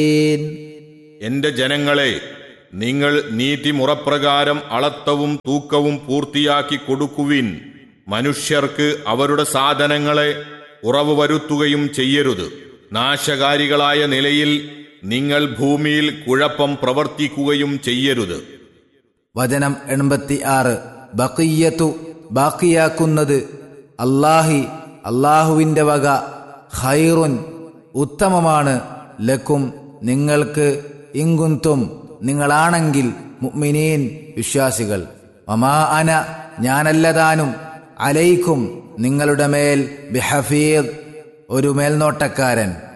എന്റെ ജനങ്ങളെ നിങ്ങൾ നീതിമുറപ്രകാരം അളത്തവും തൂക്കവും പൂർത്തിയാക്കി കൊടുക്കുവിൻ മനുഷ്യർക്ക് അവരുടെ സാധനങ്ങളെ ഉറവ് വരുത്തുകയും ചെയ്യരുത് നാശകാരികളായ നിലയിൽ നിങ്ങൾ ഭൂമിയിൽ കുഴപ്പം പ്രവർത്തിക്കുകയും ചെയ്യരുത് വചനം എൺപത്തി ആറ് ബക്കിയത്തു ബാക്കിയാക്കുന്നത് അല്ലാഹി അള്ളാഹുവിൻ്റെ വക ഖൈറുൻ ഉത്തമമാണ് ലക്കും നിങ്ങൾക്ക് ഇങ്കുന്തും നിങ്ങളാണെങ്കിൽ മുഅ്മിനീൻ വിശ്വാസികൾ ഒമാ അന ഞാനല്ലതാനും അലൈക്കും നിങ്ങളുടെ മേൽ ബിഹഫീദ് ഒരു മേൽനോട്ടക്കാരൻ